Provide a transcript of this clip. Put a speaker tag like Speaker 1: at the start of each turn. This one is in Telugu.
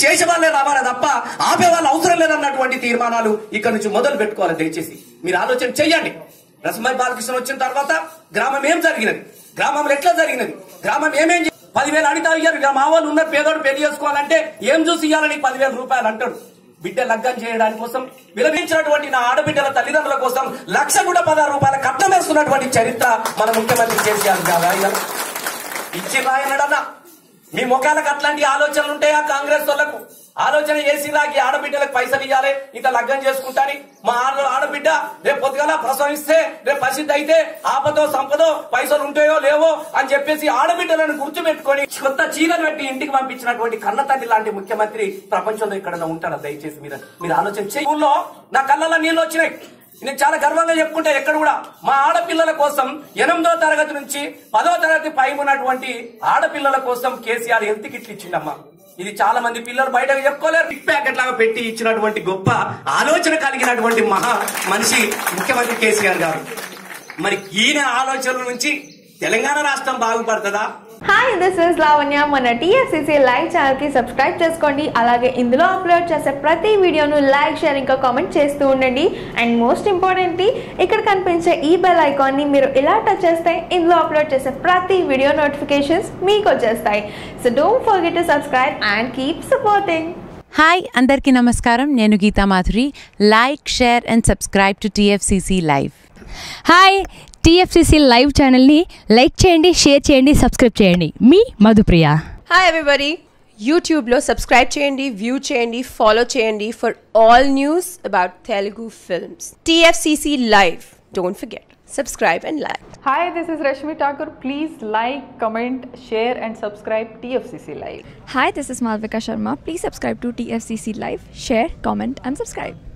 Speaker 1: చేసే వాళ్ళే రావాలి తప్ప ఆపే వాళ్ళు అవసరం లేదన్నటువంటి తీర్మానాలు ఇక్కడ నుంచి మొదలు పెట్టుకోవాలి దయచేసి మీరు ఆలోచన చెయ్యండి రసమై బాలకృష్ణ వచ్చిన తర్వాత గ్రామం ఏం జరిగినది గ్రామంలో ఎట్లా జరిగినది గ్రామం ఏమేం చే- పదివేలు అడిగితే అయ్యారు ఇక మా వాళ్ళు ఉన్న పేదోడు పెళ్లి చేసుకోవాలంటే ఏం చూసి ఇవ్వాలని పదివేల రూపాయలు అంటాడు బిడ్డ లగ్గం చేయడానికి కోసం విలపించినటువంటి నా ఆడబిడ్డల తల్లిదండ్రుల కోసం లక్ష కూడా పదహారు రూపాయల కట్నం వేస్తున్నటువంటి చరిత్ర మన ముఖ్యమంత్రి కేసీఆర్ కాదా ఇక? ఇచ్చి రాయనడన్నా మీ ముఖాలకు అట్లాంటి ఆలోచనలు ఉంటాయా కాంగ్రెస్ వాళ్ళకు ఆలోచన చేసి రాకి ఆడబిడ్డలకు పైసలు ఇవ్వాలి ఇంత లగ్గం చేసుకుంటాని మా ఆడ ఆడబిడ్డ రేపు పొద్దుగల ప్రసవిస్తే రేపు ప్రసిద్ధి అయితే ఆపదో సంపదో పైసలు ఉంటాయో లేవో అని చెప్పేసి ఆడబిడ్డలను గుర్తుపెట్టుకొని కొత్త చీరలు పెట్టి ఇంటికి పంపించినటువంటి కన్న తండ్రి లాంటి ముఖ్యమంత్రి ప్రపంచంలో ఎక్కడైనా ఉంటారా దయచేసి మీరు మీరు ఆలోచన చేయ ఊళ్ళో నా కళ్ళలో నీళ్ళు వచ్చినాయి నేను చాలా గర్వంగా చెప్పుకుంటా ఎక్కడ కూడా మా ఆడపిల్లల కోసం ఎనిమిదో తరగతి నుంచి పదో తరగతి పై ఉన్నటువంటి ఆడపిల్లల కోసం కేసీఆర్ హెల్త్ కిట్లు ఇచ్చిండమ్మా ఇది చాలా మంది పిల్లలు బయటకు చెప్పుకోలేరు బిగ్ ప్యాకెట్ లాగా పెట్టి ఇచ్చినటువంటి గొప్ప ఆలోచన కలిగినటువంటి మహా మనిషి ముఖ్యమంత్రి కేసీఆర్ గారు మరి ఈయన ఆలోచనల నుంచి తెలంగాణ రాష్ట్రం బాగుపడుతుందా
Speaker 2: హాయ్ దిస్ ఇస్ లావణ్య మన టీఎఫ్సీసీ లైవ్ ఛానల్కి సబ్స్క్రైబ్ చేసుకోండి అలాగే ఇందులో అప్లోడ్ చేసే ప్రతి వీడియోను లైక్ షేర్ ఇంకా కామెంట్ చేస్తూ ఉండండి అండ్ మోస్ట్ ఇంపార్టెంట్లీ ఇక్కడ కనిపించే ఈ బెల్ ఐకాన్ని మీరు ఇలా టచ్ చేస్తే ఇందులో అప్లోడ్ చేసే ప్రతి వీడియో నోటిఫికేషన్స్ మీకు వచ్చేస్తాయి so don't forget to subscribe and keep supporting
Speaker 3: hi అందరికీ నమస్కారం నేను Geetha Madhuri like share and subscribe to TFCC live
Speaker 4: hi TFCC live ఛానల్ని లైక్ చేయండి షేర్ చేయండి సబ్స్క్రైబ్ చేయండి మీ మధుప్రియ
Speaker 5: హాయ్ ఎవ్రీబడి యూట్యూబ్లో సబ్స్క్రైబ్ చేయండి వ్యూ చేయండి ఫాలో చేయండి for all news about Telugu films TFCC live don't forget subscribe and like
Speaker 6: Hi, this is Rashmi Thakur. Please like, comment, share, and subscribe TFCC Live.
Speaker 7: Hi, this is Malvika Sharma. Please subscribe to TFCC Live, share, comment, and subscribe.